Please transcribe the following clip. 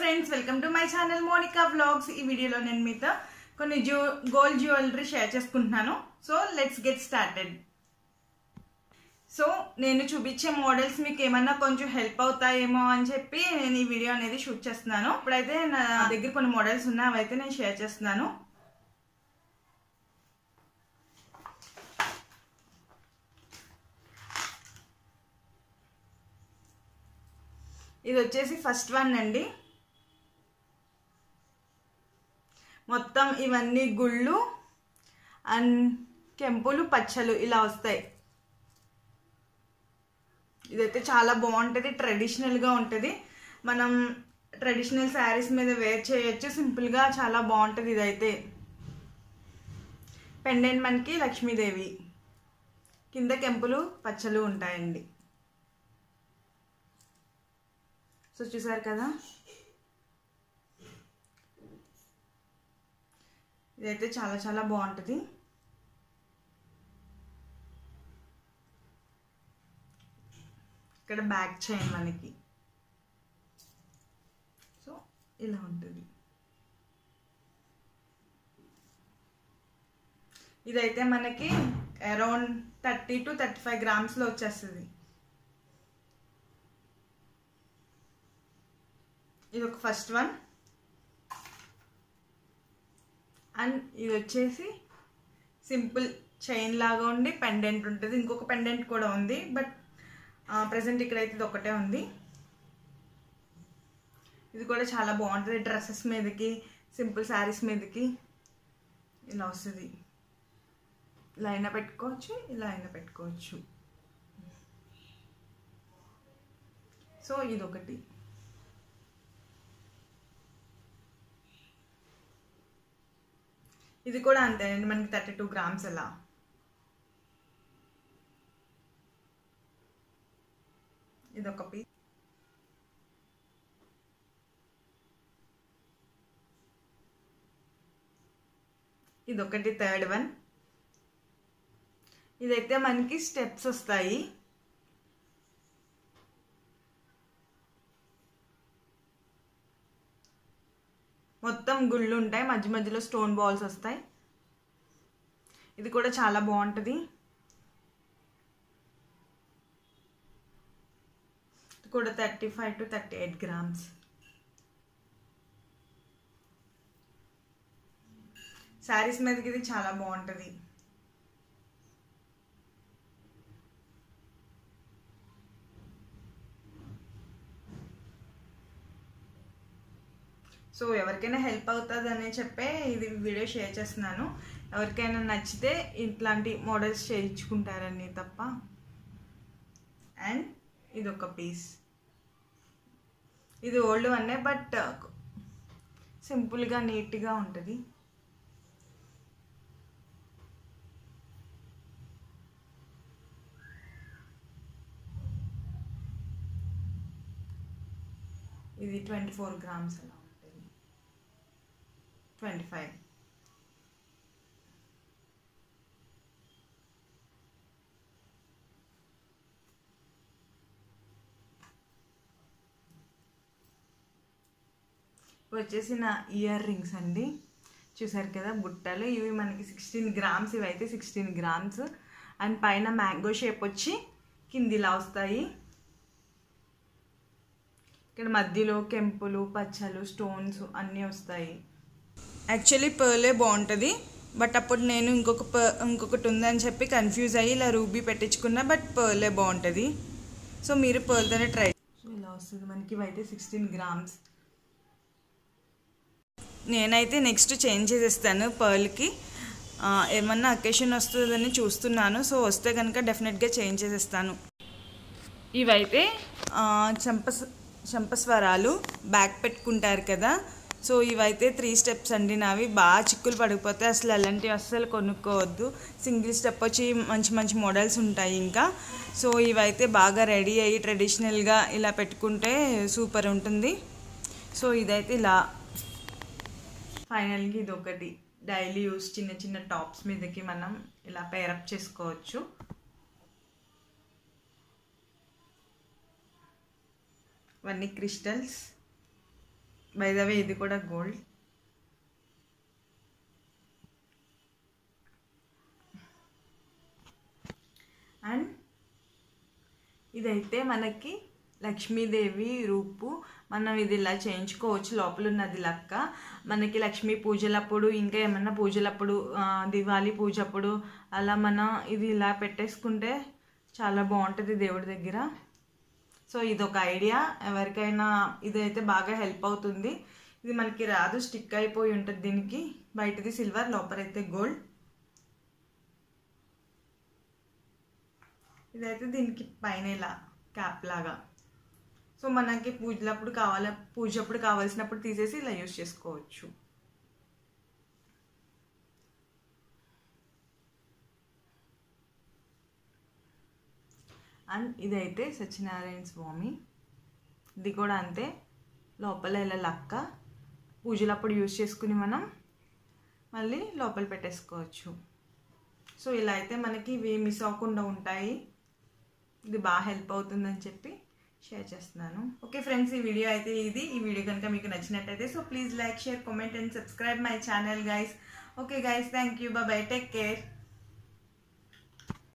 friends welcome to my channel Monika vlogs ఈ వీడియోలో నేను మీతో కొన్ని జ్యూ గోల్డ్ జ్యువెలరీ షేర్ చేసుకుంటున్నాను so let's get started so నేను చూపించే మోడల్స్ మీకు ఏమన్నా కొంచెం హెల్ప్ అవుతాయేమో అని చెప్పి నేను ఈ వీడియో అనేది షూట్ చేస్తున్నాను ఇప్పుడైతే నా దగ్గర కొన్ని మోడల్స్ ఉన్నాయి అవైతే నేను షేర్ చేస్తున్నాను ఇది వచ్చేసి ఫస్ట్ వన్ అండి మొత్తం ఇవన్నీ గుళ్ళు అండ్ కెంపులు పచ్చలు ఇలా వస్తాయి ఇదైతే చాలా బాగుంటుంది ట్రెడిషనల్గా ఉంటుంది మనం ట్రెడిషనల్ శారీస్ మీద వేర్ చేయొచ్చు సింపుల్గా చాలా బాగుంటుంది ఇదైతే పెండెంట్ మనకి లక్ష్మీదేవి కింద కెంపులు పచ్చలు ఉంటాయండి సో చూసారు కదా ఇదైతే చాలా చాలా బాగుంటుంది ఇక్కడ బ్యాక్ చైన్ మనకి సో ఇలా ఉంటుంది ఇదైతే మనకి around thirty to thirty five గ్రామ్స్లో వచ్చేస్తుంది ఇది ఒక ఫస్ట్ వన్ అండ్ ఇది వచ్చేసి సింపుల్ చైన్ లాగా ఉండి పెండెంట్ ఉంటుంది ఇంకొక పెండెంట్ కూడా ఉంది బట్ ప్రజెంట్ ఇక్కడైతే ఇది ఒకటే ఉంది ఇది కూడా చాలా బాగుంటుంది డ్రెస్సెస్ మీదకి సింపుల్ శారీస్ మీదకి ఇలా వస్తుంది ఇలా అయినా పెట్టుకోవచ్చు ఇలా అయినా పెట్టుకోవచ్చు సో ఇది ఒకటి ఇది కూడా అంతేనండి మనకి థర్టీ టూ గ్రామ్స్ అలా ఇది ఒక పీస్ ఇది ఒకటి థర్డ్ వన్ ఇదైతే మనకి స్టెప్స్ వస్తాయి మొత్తం గుళ్ళు ఉంటాయి మధ్య మధ్యలో స్టోన్ బాల్స్ వస్తాయి ఇది కూడా చాలా బాగుంటుంది ఇది కూడా thirty five to thirty eight grams saris మీదకి ఇది చాలా బాగుంటుంది సో ఎవరికైనా హెల్ప్ అవుతుంది అని చెప్పే ఇది వీడియో షేర్ చేస్తున్నాను ఎవరికైనా నచ్చితే ఇట్లాంటి మోడల్స్ చేయించుకుంటారని తప్ప అండ్ ఇది ఒక పీస్ ఇది ఓల్డ్ వన్నే బట్ సింపుల్గా నీట్గా ఉంటుంది ఇది ట్వంటీ ఫోర్ గ్రామ్స్ అలా ఉంటుంది ట్వంటీ ఫైవ్ వచ్చేసి నా ఇయర్ రింగ్స్ అండి చూసారు కదా బుట్టలు ఇవి మనకి సిక్స్టీన్ గ్రామ్స్ ఇవి అయితే సిక్స్టీన్ గ్రామ్స్ అండ్ పైన మ్యాంగో షేప్ వచ్చి కిందిలా వస్తాయి ఇక్కడ మధ్యలో కెంపులు పచ్చలు స్టోన్స్ అన్నీ వస్తాయి యాక్చువల్లీ పర్లే బాగుంటుంది బట్ అప్పుడు నేను ఇంకొక ప ఇంకొకటి ఉందని చెప్పి కన్ఫ్యూజ్ అయ్యి ఇలా రూబీ పెట్టించుకున్నా బట్ పర్లే బాగుంటుంది సో మీరు పర్ల్తోనే ట్రై సో ఇలా వస్తుంది మనకి ఇవైతే సిక్స్టీన్ గ్రామ్స్ నేనైతే నెక్స్ట్ చేంజ్ చేసేస్తాను పర్ల్కి ఏమన్నా అకేషన్ వస్తుందని చూస్తున్నాను సో వస్తే కనుక డెఫినెట్గా చేంజ్ చేసేస్తాను ఇవైతే చంప చంపస్వరాలు బ్యాక్ పెట్టుకుంటారు కదా సో ఇవైతే త్రీ స్టెప్స్ అండి నావి బాగా చిక్కులు పడిపోతే అసలు అలాంటివి అస్సలు కొనుక్కోవద్దు సింగిల్ స్టెప్ వచ్చి మంచి మంచి మోడల్స్ ఉంటాయి ఇంకా సో ఇవైతే బాగా రెడీ అయ్యి ట్రెడిషనల్గా ఇలా పెట్టుకుంటే సూపర్ ఉంటుంది సో ఇదైతే ఇలా ఫైనల్గా ఇది ఒకటి డైలీ యూస్ చిన్న చిన్న టాప్స్ మీదకి మనం ఇలా పేరప్ చేసుకోవచ్చు ఇవన్నీ క్రిస్టల్స్ బై ద వే ఇది కూడా గోల్డ్ అండ్ ఇదైతే మనకి లక్ష్మీదేవి రూపు మనం ఇది ఇలా చేయించుకోవచ్చు లోపల ఉన్నది లక్క మనకి లక్ష్మీ పూజలప్పుడు ఇంకా ఏమన్నా పూజలప్పుడు ఆ, దివాళీ పూజ అప్పుడు అలా మనం ఇది ఇలా పెట్టేసుకుంటే చాలా బాగుంటుంది దేవుడి దగ్గర సో ఇది ఒక ఐడియా ఎవరికైనా ఇదైతే బాగా హెల్ప్ అవుతుంది ఇది మనకి రాదు స్టిక్ అయిపోయి ఉంటుంది దీనికి బయటది సిల్వర్ లోపలైతే గోల్డ్ ఇదైతే దీనికి పైన ఇలా క్యాప్ లాగా సో మనకి పూజలప్పుడు కావాల పూజప్పుడు కావాల్సినప్పుడు తీసేసి ఇలా యూస్ చేసుకోవచ్చు అండ్ ఇదైతే సత్యనారాయణ స్వామి ఇది కూడా అంతే లోపల ఇలా లక్క పూజలప్పుడు యూస్ చేసుకుని మనం మళ్ళీ లోపల పెట్టేసుకోవచ్చు సో ఇలా అయితే మనకి ఇవి మిస్ అవ్వకుండా ఉంటాయి ఇది బాగా హెల్ప్ అవుతుందని చెప్పి షేర్ చేస్తున్నాను ఓకే ఫ్రెండ్స్ ఈ వీడియో అయితే ఇది ఈ వీడియో కనుక మీకు నచ్చినట్టయితే so please like share comment and subscribe my channel guys okay guys thank you bye take care